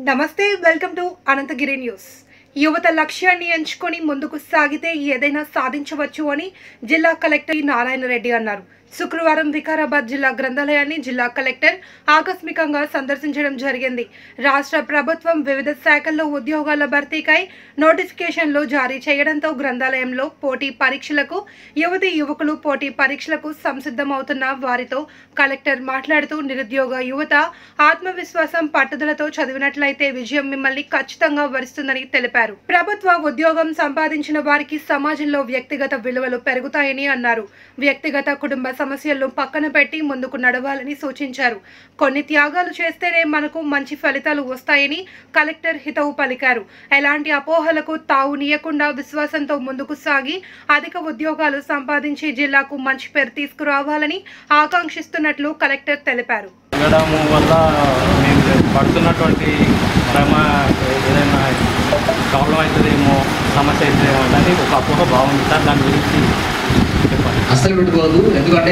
నమస్తే welcome to Anantagiri news యువత లక్ష్యాన్ని ఎంచుకొని ముందుకు సాగితే ఏదైనా సాధించవచ్చు అని జిల్లా కలెక్టర్ నారాయణ రెడ్డి అన్నారు శుక్రవారం వికారాబాద్ జిల్లా గ్రంథాలయాన్ని జిల్లా కలెక్టర్ ఆకస్మికంగా సందర్శించడం జరిగింది రాష్ట్ర ప్రభుత్వం వివిధ శాఖల్లో ఉద్యోగాల భర్తీకై నోటిఫికేషన్లు జారీ చేయడంతో గ్రంథాలయంలో పోటీ పరీక్షలకు యువతి యువకులు పోటీ పరీక్షలకు సంసిద్ధమవుతున్న వారితో కలెక్టర్ మాట్లాడుతూ నిరుద్యోగ యువత ఆత్మవిశ్వాసం పట్టుదలతో చదివినట్లయితే విజయం మిమ్మల్ని ఖచ్చితంగా వరిస్తుందని తెలిపారు ప్రభుత్వ ఉద్యోగం సంపాదించిన వారికి సమాజంలో వ్యక్తిగత విలువలు పెరుగుతాయని అన్నారు వ్యక్తిగత కుటుంబ సమస్యలను పక్కన పెట్టి ముందుకు నడవాలని సూచించారు కొన్ని త్యాగాలు చేస్తేనే మనకు మంచి ఫలితాలు వస్తాయని కలెక్టర్ హితవు పలికారు ఎలాంటి అపోహలకు తావునీయకుండా విశ్వాసంతో ముందుకు సాగి అధిక ఉద్యోగాలు సంపాదించి జిల్లాకు మంచి పేరు తీసుకురావాలని ఆకాంక్షిస్తున్నట్లు కలెక్టర్ తెలిపారు వెళ్ళడం వల్ల మేము పడుతున్నటువంటి శ్రమ ఏదైనా ప్రాబ్లం అవుతుందేమో సమస్య అవుతుందేమో అని ఒక అపోహ బాగుంది సార్ దాని గురించి చెప్పండి అస్సలు పెట్టుకోవద్దు ఎందుకంటే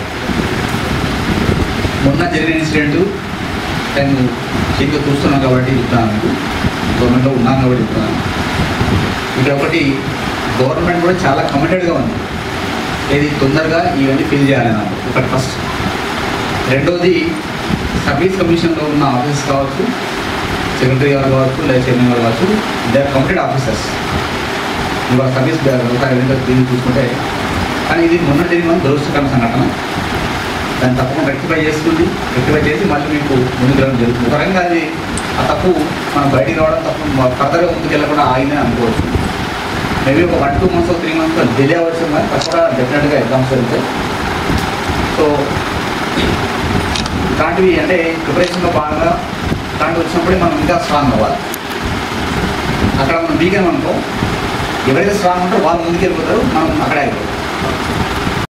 మొన్న జరిగిన ఇన్సిడెంట్ నేను చేతితో చూస్తున్నాను కాబట్టి చెప్తాను మీకు గవర్నమెంట్లో ఉన్నాను కాబట్టి చెప్తాను ఇక్కడ ఒకటి గవర్నమెంట్ కూడా చాలా కమిటెడ్గా ఉంది ఇది తొందరగా ఇవన్నీ ఫిల్ చేయాలి నాకు ఒకటి ఫస్ట్ రెండోది సర్వీస్ కమిషన్లో ఉన్న ఆఫీసర్స్ కావచ్చు సెక్రటరీ గారు కావచ్చు లేదా చైర్మన్ గారు కావచ్చు దే ఆర్ కమిటెడ్ ఆఫీసర్స్ ఇవాళ సర్వీస్ దీన్ని చూసుకుంటే కానీ ఇది మొన్న జరిగిన దురదృష్టకరమైన సంఘటన దాన్ని తప్పకుండా రెక్టిఫై చేస్తుంది రెక్టిఫై చేసి మళ్ళీ మీకు ముందుకు రావడం జరుగుతుంది ఒక రకంగా అది ఆ తప్పు మనం బయటికి రావడం తప్పు ఫర్దర్గా ముందుకు వెళ్ళకుండా ఆగిందని అనుకోవచ్చు మేబీ ఒక one two months three months delay అవ్వచ్చు కానీ తప్పకుండా డెఫినెట్గా ఎగ్జామ్స్ వెళ్తాయి సో ఇలాంటివి అంటే ప్రిపరేషన్లో భాగంగా ఇలాంటివి వచ్చినప్పుడే మనం ఇంకా స్ట్రాంగ్ అవ్వాలి అక్కడ మనం వీక్ అనుకో ఎవరైతే స్ట్రాంగ్ ఉంటారో వాళ్ళు ముందుకు వెళ్ళిపోతారు మనం అక్కడే అయిపోతాం